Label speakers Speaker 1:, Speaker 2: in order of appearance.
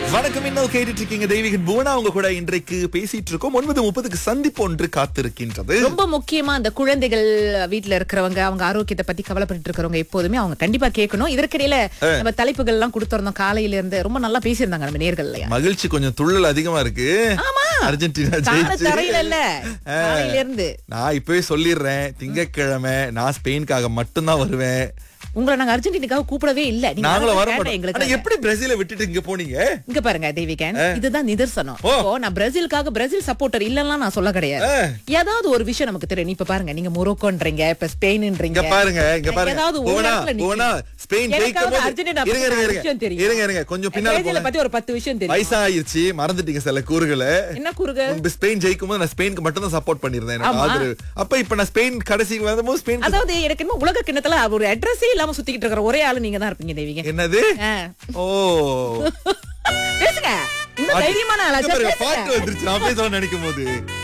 Speaker 1: வணக்கம் இன்னும் கேட்டுட்டு இருக்கீங்க தெய்வீகன் புவனா அவங்க கூட இன்றைக்கு பேசிட்டு இருக்கோம் ஒன்பது முப்பதுக்கு சந்திப்பு ஒன்று காத்திருக்கின்றது
Speaker 2: ரொம்ப முக்கியமா அந்த குழந்தைகள் வீட்ல இருக்கிறவங்க அவங்க ஆரோக்கியத்தை பத்தி கவலைப்பட்டு இருக்கிறவங்க எப்போதுமே அவங்க கண்டிப்பா கேட்கணும் இதற்கிடையில நம்ம தலைப்புகள் எல்லாம் கொடுத்திருந்தோம் காலையில இருந்து ரொம்ப நல்லா பேசியிருந்தாங்க நம்ம நேர்கள்ல
Speaker 1: மகிழ்ச்சி கொஞ்சம் துள்ளல் அதிகமா இருக்கு
Speaker 2: ஆமா.
Speaker 1: அர்ஜென்டினா
Speaker 2: கால
Speaker 1: ஜெயிச்சு
Speaker 2: தரையில இல்ல காலையில இருந்து
Speaker 1: நான் இப்பவே சொல்லிடுறேன் திங்கட்கிழமை நான் ஸ்பெயினுக்காக மட்டும்தான் வருவேன்
Speaker 2: உங்களை நாங்க அர்ஜென்டினாக்காக கூப்பிடவே இல்ல நீங்க
Speaker 1: நாங்களும் வர
Speaker 2: வேண்டாம்
Speaker 1: மாட்டோம் ஆனா
Speaker 2: எங்களுக்கு
Speaker 1: எப்படி பிரேசில விட்டுட்டு இங்க போனீங்க
Speaker 2: இங்க பாருங்க தெய்வீகன் இதுதான் நிதர்சனம்
Speaker 1: ஓ.
Speaker 2: இப்போ நான் பிரேசிலுக்காக பிரேசில் சப்போர்ட்டர் இல்லன்னா நான் சொல்ல கிடையாது
Speaker 1: ஆ.
Speaker 2: ஏதாவது ஒரு விஷயம் நமக்கு தெரியும் இப்ப பாருங்க நீங்க மொரோக்கோன்றீங்க இப்ப ஸ்பெயின்ன்றீங்க
Speaker 1: இங்க பாருங்க இங்க பாருங்க
Speaker 2: ஏதாவது ஒரு
Speaker 1: புவனா
Speaker 2: இடத்துல நிக்கணும்.
Speaker 1: புவனா ஸ்பெயின்
Speaker 2: எனக்காவது
Speaker 1: ஜெயிக்கும் போது
Speaker 2: அர்ஜென்டினா
Speaker 1: இருங்க
Speaker 2: பத்தி
Speaker 1: இருங்க
Speaker 2: ஒரு
Speaker 1: இருங்க
Speaker 2: விஷயம் தெரியும்.
Speaker 1: இருங்க இருங்க கொஞ்சம் பின்னால
Speaker 2: பிரேசிலை
Speaker 1: போங்க
Speaker 2: பத்தி ஒரு பத்து விஷயம் தெரியும்
Speaker 1: வயசாயிருச்சு மறந்துட்டீங்க சில கூறுகளை
Speaker 2: என்ன கூறுகள்
Speaker 1: முன்பு ஸ்பெயின் ஜெயிக்கும் போது நான் ஸ்பெயினுக்கு மட்டும் தான் சப்போர்ட் பண்ணிருந்தேன் எனக்கு
Speaker 2: ஆமா.
Speaker 1: ஆதரவு அப்ப இப்ப நான் ஸ்பெயின் கடைசிக்கு வந்தபோது ஸ்பெயின்
Speaker 2: அதாவது எனக்கு என்னமோ உலக கிண்ணத்துல ஒரு அட்ரஸே இல்லாம சுத்திக்கிட்டு இருக்கிற ஒரே ஆளு நீங்க தான் இருப்பீங்க தேவிங்க
Speaker 1: என்னது
Speaker 2: ஆ.
Speaker 1: ஓ
Speaker 2: பேசுங்க இன்னும் தைரியமான ஆளா
Speaker 1: இங்க
Speaker 2: சரி,
Speaker 1: பாருங்க,
Speaker 2: பேசுங்க.
Speaker 1: பாட்டு வந்துருச்சு நான் பேச நினைக்கும் போது